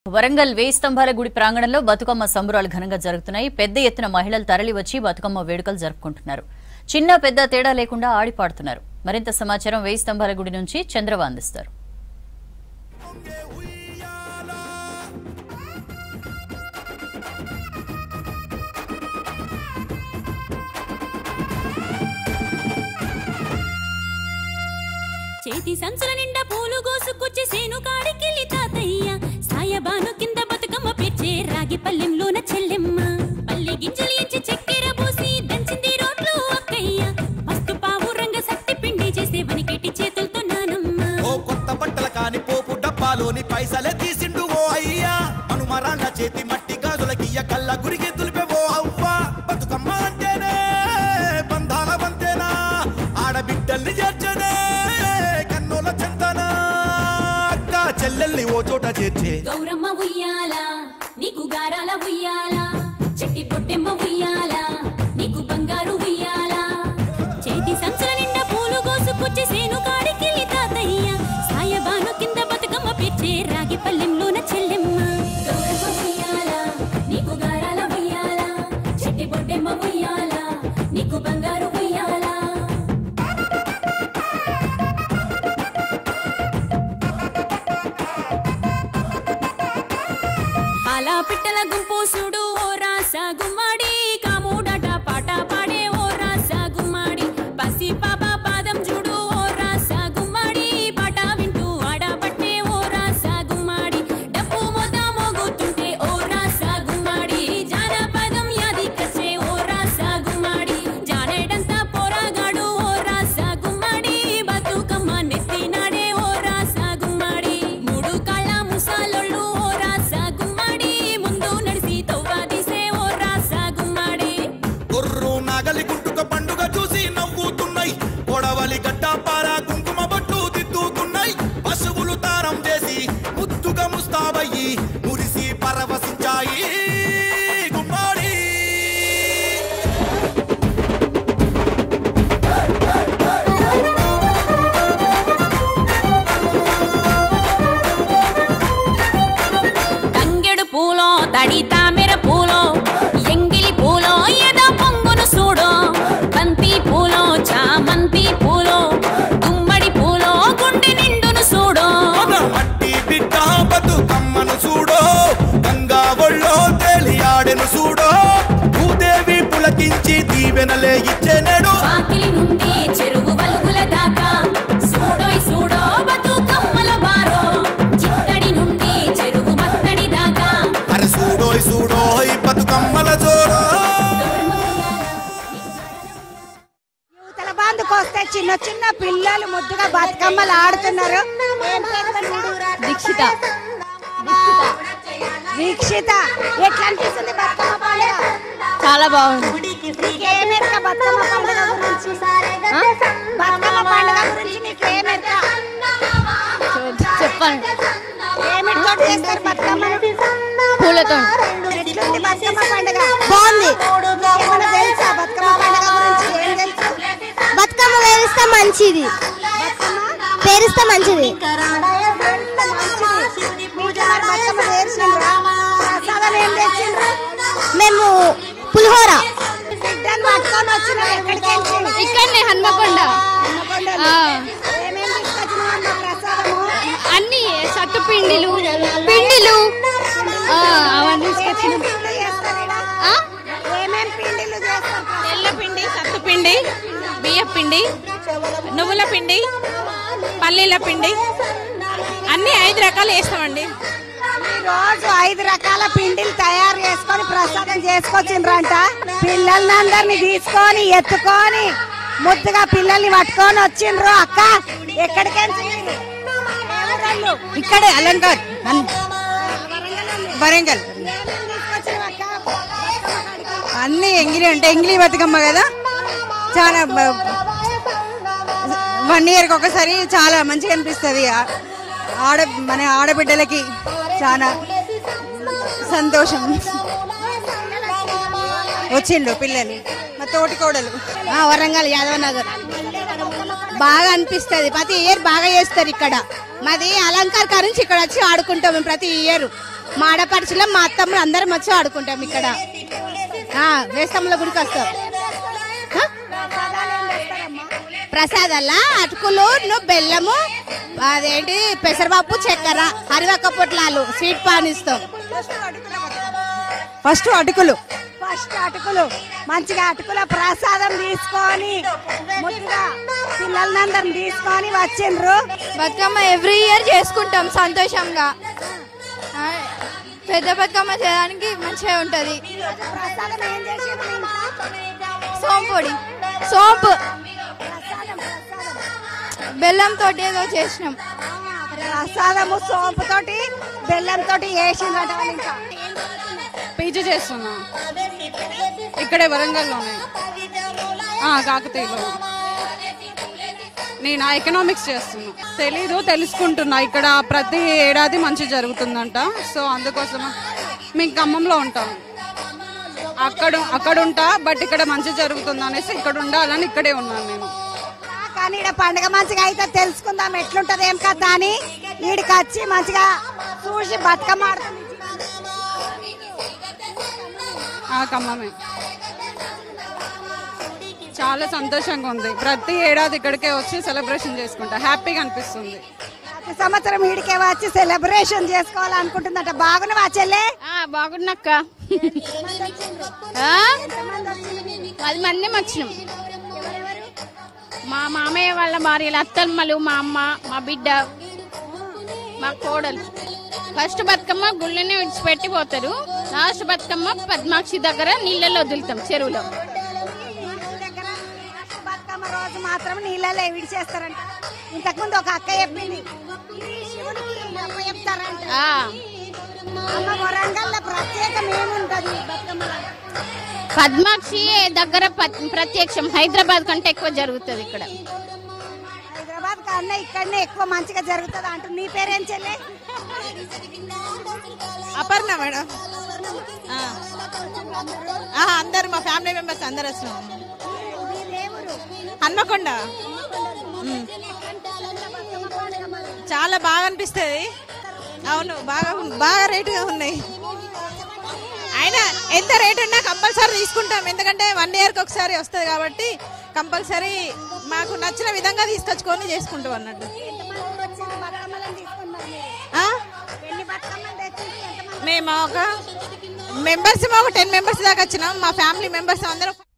వరంగల్ వేయి స్తంభాల గుడి ప్రాంగణంలో బతుకమ్మ సంబురాలు ఘనంగా జరుగుతున్నాయి పెద్ద ఎత్తున మహిళలు తరలి వచ్చి బతుకమ్మ వేడుకలు జరుపుకుంటున్నారు చిన్న పెద్ద తేడా లేకుండా ఆడి పాడుతున్నారు మరింత సమాచారం వేయి స్తంభాల గుడి నుంచి చంద్రవ అందిస్తారు చేతి సంచుల నిండా పూలు కోసుకొచ్చి సేను కాడికెళ్ళి తాతయ్య సాయబాను కింద బతుకమ్మ పెచ్చే రాగి పల్లెంలోన చెల్లెమ్మ పల్లె గింజలు ఎంచి చక్కెర పోసి దంచింది రోడ్లు అక్కయ్య మస్తు పావు రంగ సత్తి పిండి చేసే వనికెట్టి చేతులతో నానమ్మ ఓ కొత్త బట్టల కాని పోపు డబ్బాలోని పైసలే తీసిండు ఓ అయ్యా మనుమరాన్న చేతి మట్టి గాజులకియ్య కళ్ళ గురిగి దులిపే ఓ అవ్వ బతుకమ్మ అంటేనే బంధాల వంతేనా ఆడబిడ్డల్ని చేర్చనే కన్నుల చెంతనా అక్క చెల్లెల్ని ఓ చోట చేర్చే గౌరమ్మ ఉయ్యాల నీకు గారాల ఉయ్యాల చెట్టి పొట్టెమ్మ ఉయ్యాల నీకు బంగారు ఉయ్యాల చేతి సంచుల నిండా పూలు కోసుకొచ్చి సేను కాడికెళ్ళి తాతయ్య సాయబాను కింద బతుకమ్మ పెచ్చే రాగి పల్లెంలోన చెల్లెమ్మ గౌరమ్మ ఉయ్యాల నీకు గారాల ఉయ్యాల చెట్టి పొట్టెమ్మ ఉయ్యాల నీకు బంగారు ఉయ్యాల అలా పిట్టల గుంపు చూడు ఓ రాస గుమ్మాడి కాముడట పాట పాడే ఓ రాస గుమ్మాడి పసి పాప పాదం చూడు ఓ రాస గుమ్మాడి పాట వింటూ ఆడబట్టే ఓ రాస గుమ్మాడి డప్పు మోత మోగుతుంటే ఓ రాస గుమ్మాడి జానపదం యాది కచ్చే ఓ రాస గుమ్మాడి జానేడంతా పోరాగాడు ఓ రాస గుమ్మాడి బతుకమ్మ నెత్తినాడే ఓ రాస గుమ్మాడి మూడు కాళ్ళ ముసాలొళ్ళు ఓ రాస గుమ్మాడి ముందు నడిసి తవ్వాదిసే ఓ రాస గుమ్మాడి గుర్రు నాగలి గుంటుక పండుగ చూసి నవ్వుతున్నాయి కొడవలి గడ్డ పార కుంకుమ బట్టు దిద్దుకున్నాయి పశువులు తారం చేసి ముద్దుగా ముస్తాబయ్యి మురిసి పరవశించాయి గుమ్మాడి తంగెడు పూలో తడి తామెర పూలో ఎంగిలి పూలో ఎద పొంగును చూడో బంతి పూలో చామంతి పూలో గుమ్మడి పూలో గుండె నిండును చూడో మన మట్టి బిడ్డ బతుకమ్మను చూడో గంగా ఒళ్ళో తేలియాడెను చూడో భూదేవి పులకించి దీవెనలే ఇచ్చేనేడు వాకిలి నుండి చెరువు వలుగుల దాకా చూడోయ్ చూడో బతుకమ్మల బారో చిత్తడి నుండి చెరువు మత్తడి దాకా అరే చూడోయ్ చూడోయ్ బతుకమ్మల జోరో యువతల బాందుకు వస్తే చిన్న చిన్న పిల్లలు ముద్దుగా బతుకమ్మలు ఆడుతున్నారు ఏం పేరు పెట్టారు? దీక్షిత వీక్షిత ఎట్లా అనిపిస్తుంది బతుకమ్మ పండుగ చాలా బాగుంది నీకేమెరక బతుకమ్మ పండుగ గురించి బతుకమ్మ పండుగ గురించి నీకేమెరక చెప్పండి ఏమిటితో చేస్తారు బతుకమ్మను పూలతో ఎట్లుంది బతుకమ్మ పండుగ బాగుంది ఏమన్నా తెలుసా బతుకమ్మ పండుగ గురించి ఏం తెలుసు బతుకమ్మ పేరిస్తే మంచిది పేరిస్తే మంచిది బతుకమ్మ పేర్చిండ్రా ప్రసాదం ఏం తెచ్చిండ్రు మేము పులిహోర బిడ్డను పట్టుకొని వచ్చినావు ఎక్కడికి వెళ్ళి ఇక్కడనే హన్మకొండ హన్మకొండలో. ఆ. ఏమేం తీసుకొచ్చినావు అన్న ప్రసాదము అన్ని సట్టు పిండిలు పిండిలు ఆ, అవన్నీ ఏమేం తీసుకొచ్చిన పిండిలు చేస్తారు ఈడ? ఏమేం పిండిలు చేస్తారు తెల్ల పిండి సత్తు పిండి బియ్య పిండి నువ్వుల పిండి పల్లీల పిండి అన్ని ఐదు రకాలు వేస్తామండి ఈ రోజు ఐదు రకాల పిండిలు తయారు చేసుకొని ప్రసాదం చేసుకొచ్చిండ్రంట పిల్లల్ని అందరిని తీసుకొని ఎత్తుకొని ముద్దుగా పిల్లల్ని పట్టుకొని వచ్చిండ్రు అక్క ఎక్కడికి వెళ్తున్నారు? ఏ ఊరోళ్ళు? ఇక్కడే అలంకార్ వరంగల్ ఏమేం తీసుకొచ్చినావు అక్క? బతుకమ్మ కాడికి. అన్ని ఎంగిలి అంటే ఎంగిలి బతుకమ్మ కదా చాలా వన్ ఇయర్కి ఒకసారి చాలా మంచిగా అనిపిస్తుంది ఆడ మన ఆడబిడ్డలకి చాలా సంతోషం వచ్చిండు పిల్లలు మా తోటి కోడలు వరంగల్ యాదవ్ నగర్ బాగా అనిపిస్తుంది ప్రతి ఇయర్ బాగా చేస్తారు ఇక్కడ మాది అలంకార్ కార్ నుంచి ఇక్కడ వచ్చి ఆడుకుంటాం మేము ప్రతి ఇయర్ మా ఆడపడుచులో మా అత్తమ్ములు అందరం వచ్చి ఆడుకుంటాం ఇక్కడ ఆ, వేస్తమ్మల గుడికి వస్తాం ఆ? ప్రసాదాలా అటుకులు నువ్వు బెల్లము అదేంటి పెసరపప్పు చక్కెర హరివక్క పొట్లాలు స్వీట్ పాన్ ఇస్తాం ఫస్ట్ అటుకులు ఫస్ట్ అటుకులు మంచిగా అటుకుల ప్రసాదం తీసుకొని ముద్దుగా పిల్లలందరిని తీసుకొని వచ్చిండ్రు బతుకమ్మ ఎవ్రీ ఇయర్ చేసుకుంటాం సంతోషంగా ఆ, పెద్ద బతుకమ్మ చేయడానికి మంచిగా ఉంటుంది ప్రసాదం ఏం చేసిండ్రు మీ ఇంట్లో? సోంపొడి సోంపు ప్రసాదం ప్రసాదం బెల్లం తోటి ఏదో చేసినాం ప్రసాదము సోంపు తోటి బెల్లం తోటి వేసిండ్రట వాళ్ళు ఇంకా పీజీ చేస్తున్నా ఇక్కడే వరంగల్లోనే ఆ, కాకతీయలో నేను ఎకనామిక్స్ చేస్తున్నా తెలీదు తెలుసుకుంటున్నా ఇక్కడ ప్రతి ఏడాది మంచి జరుగుతుందంట సో అందుకోసం మేము ఖమ్మంలో ఉంటాం అక్కడ అక్కడ ఉంటా బట్ ఇక్కడ మంచి జరుగుతుంది అనేసి ఇక్కడ ఉండాలని ఇక్కడే ఉన్నాను నేను కానీ ఇక్కడ పండుగ మంచిగా అయితే తెలుసుకుందాం ఎట్లుంటది ఏం కథ అని వీడికి వచ్చి మంచిగా చూసి బతుకమ్మ ఆడుతుంది ఆ ఖమ్మమే చాలా సంతోషంగా ఉంది ప్రతి ఏడాది ఇక్కడికే వచ్చి సెలబ్రేషన్ చేసుకుంటా హ్యాపీగా అనిపిస్తుంది ప్రతి సంవత్సరం వీడికే వచ్చి సెలబ్రేషన్ చేసుకోవాలనుకుంటుందట బాగున్నావా చెల్లె బాగున్నక్క పది మంది వచ్చినాం మా మామయ్య వాళ్ళ భార్యలు అత్తమ్మలు మా అమ్మ మా బిడ్డ మా కోడలు ఫస్ట్ బతుకమ్మ గుళ్ళనే విడిచిపెట్టి పోతారు లాస్ట్ బతుకమ్మ పద్మాక్షి దగ్గర నీళ్ళలో వదులుతాం చెరువులో దగ్గర బతుకమ్మ రోజు మాత్రం నీళ్ళలో విడి చేస్తారంట ఇంతకుముందు ఒక అక్క చెప్పింది ఇది శివునికి అప్ప చెప్తారంట ఆ, అమ్మ వరంగల్ ప్రత్యేకం ఏముంటది బతుకమ్మలో పద్మాక్షి దగ్గర పత్- ప్రత్యక్షం హైదరాబాద్ కంటే ఎక్కువ జరుగుతుంది ఇక్కడ హైదరాబాద్ కన్నా ఇక్కడనే ఎక్కువ మంచిగా జరుగుతుంది అంటూ నీ పేరేం చెల్లె అపర్ణ మేడం ఆ. ఆ, అందరు మా ఫ్యామిలీ మెంబర్స్ అందరు వచ్చినాం హన్మకొండ ఉమ్. చాలా బాగా అనిపిస్తుంది అవును బాగా బాగా రేటుగా ఉన్నాయి అయినా ఎంత రేట్ ఉన్నా కంపల్సరీ తీసుకుంటాం ఎందుకంటే వన్ ఇయర్కి ఒకసారి వస్తుంది కాబట్టి కంపల్సరీ మాకు నచ్చిన విధంగా తీసుకొచ్చుకొని చేసుకుంటాం అన్నట్టు ఆ? మేము ఒక మెంబర్స్ ఒక టెన్ మెంబర్స్ దాకా వచ్చినాం మా ఫ్యామిలీ మెంబర్స్ అందరం